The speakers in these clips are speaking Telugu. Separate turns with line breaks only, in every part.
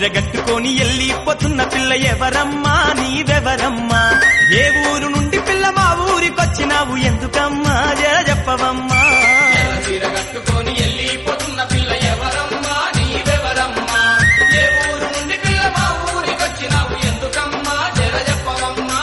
చీర కట్టుకొని వెళ్ళిపోతున్న పిల్ల ఎవరమ్మా నీవెవరమ్మా ఏ ఊరు నుండి పిల్ల మా ఊరికొచ్చినావు ఎందుకమ్మా జర చెప్పవమ్మా
ఎర్ర చీర కట్టుకొని వెళ్ళిపోతున్న పిల్ల ఎవరమ్మా నీవెవరమ్మా ఏ ఊరు నుండి పిల్ల మా ఊరికొచ్చినావు ఎందుకమ్మా జర చెప్పవమ్మా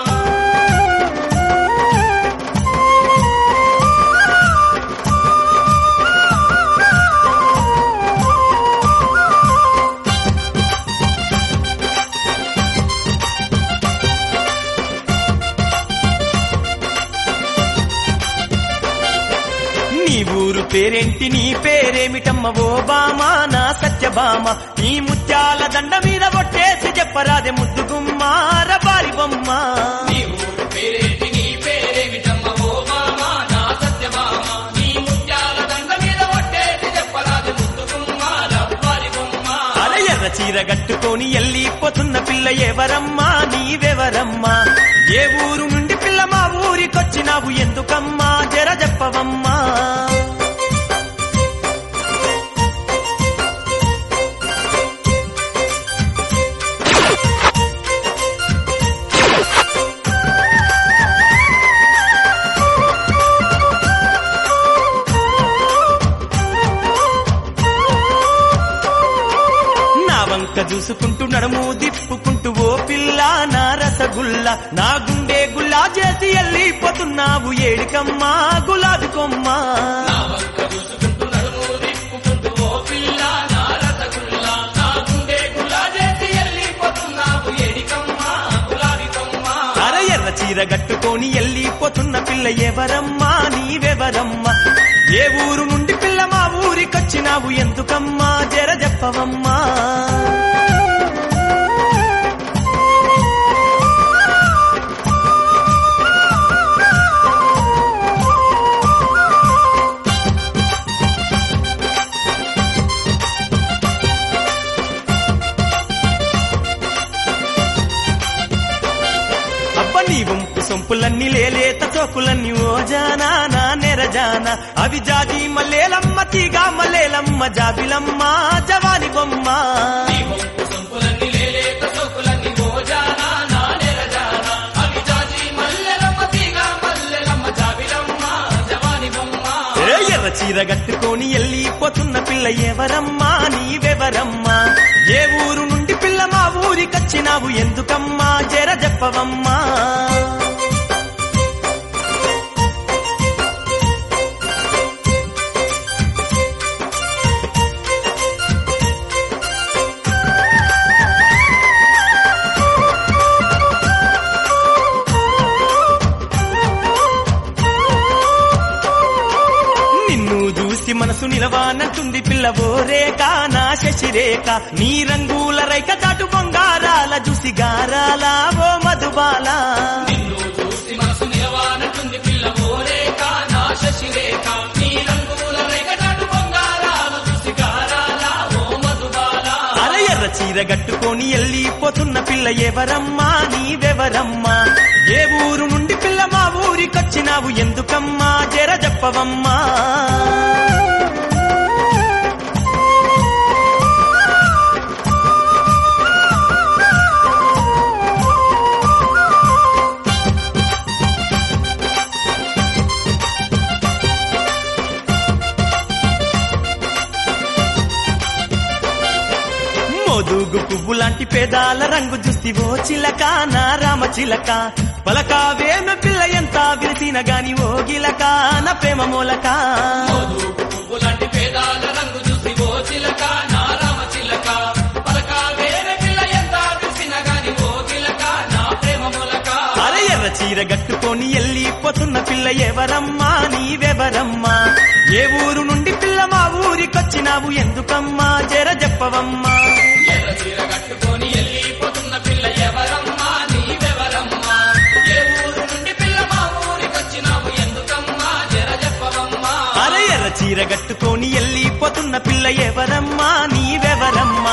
నీ ఊరు పేరేంటి నీ పేరేమిటమ్మ ఓ బామా నా సత్యభామ ఈ ముత్యాల దండ మీద కొట్టేసి చెప్పరాదే ముద్దుగుమ్మా రబారి బొమ్మ
నీ ఊరు పేరేంటి నీ పేరేమిటమ్మ ఓ మామా నా సత్యమామ నీ ముత్యాల దండ మీద ఒట్టేసి చెప్పరాదు ముద్దుకుమ్మ రవ్వారి బొమ్మ
అల ఎర్ర చీర కట్టుకొని వెళ్ళిపోతున్న పిల్ల ఎవరమ్మా నీవెవరమ్మా ఏ ఊరు నుండి పిల్ల మా ఊరికొచ్చినావు ఎందుకమ్మా జర చెప్పవమ్మా నా వంక చూసుకుంటూ నడుము దిప్పుకుంటూ ఓ పిల్ల నా రసగుల్ల నా గుండె గుల్లా చేసి వెళ్ళిపోతున్నావు ఏడికమ్మా గులాబీ కొమ్మ
నా వంక చూసుకుంటూ నడుము తిప్పుకుంటూ ఓ పిల్ల నా రసగుల్ల నా గుండె గులా చేసి వెళ్ళిపోతున్నావు ఎడికమ్మ గులాబీ కొమ్మ
అర ఎర్ర చీర కట్టుకొని వెళ్ళిపోతున్న పిల్ల ఎవరమ్మా నీవెవరమ్మా ఏ ఊరు నుండి పిల్ల మా ఊరికొచ్చినావు ఎందుకమ్మా జర చెప్పవమ్మా అబ్బ నీ వంపు సొంపులన్నీ లేలేత చోకులన్నీ ఓ జానా నా నెరజానా అవి జాజి మల్లేలమ్మ తీగా మల్లేలమ్మ జాబిలమ్మ జవాని బొమ్మ
నీ వంపు సొంపులన్నీ లేలేత సోకులన్నీ మోజానా నా నెరజానా అవి జాజి మల్లెలమ్మ తీగ మల్లెలమ్మ జాబిలమ్మ జవాని బొమ్మ
ఏ ఎర్ర చీర కట్టుకొని వెళ్ళిపోతున్న పిల్ల ఎవరమ్మా నీవెవరమ్మా ఏ ఊరు నుండి పిల్ల మా ఊరికొచ్చినావు ఎందుకమ్మా జర చెప్పవమ్మా నిన్ను చూసి మనసు నిలవానంటుంది పిల్లవో రేఖ నా శశిరేఖ నీ రంగుల రైక చాటు బంగారాల చూసి గారాల ఓ మధుబాల
నిన్ను చూసి మనసు నిలవానంటుంది పిల్ల ఓరేక నా శశిరేఖ నీ రంగుల రేఖటాటు బంగారాలు చూసి గారాల ఓ మధుబాల
అర ఎర్ర చీర కట్టుకొని వెళ్ళిపోతున్న పిల్ల ఎవరమ్మా నీవెవరమ్మా ఏ ఊరు నుండి పిల్ల మా ఊరికొచ్చినావు ఎందుకమ్మా జర చెప్పవమ్మా మోదుగు పువ్వు లాంటి పేదాల రంగు చూసి ఓ చిలక నా రామ చిలక పలకావేమ పిల్ల ఎంత విరిసిన గాని ఓ గిలక నా ప్రేమ మూలక
మోదు పువ్వు లాంటి పేదాల రంగు చూసి ఓ చిలక నా రామ చిలక పలక వేరే పిల్ల ఎంత విసిన గాని ఓ గిలక నా ప్రేమ మూలక
అర ఎర్ర చీర కట్టుకొని వెళ్ళిపోతున్న పిల్ల ఎవరమ్మా నీవెవరమ్మా ఏ ఊరు నుండి పిల్ల మా ఊరికొచ్చినావు ఎందుకమ్మా జర చెప్పవమ్మా
ఎర్ర చీర కట్టుకొని వెళ్ళిపోతున్న పిల్ల ఎవరమ్మా నీవెవరమ్మా ఏ ఊరు నుండి పిల్ల మా ఊరికొచ్చినావు ఎందుకమ్మా జర చెప్పవమ్మా
అర ఎర్ర చీర కట్టుకొని వెళ్ళిపోతున్న పిల్ల ఎవరమ్మా నీవెవరమ్మా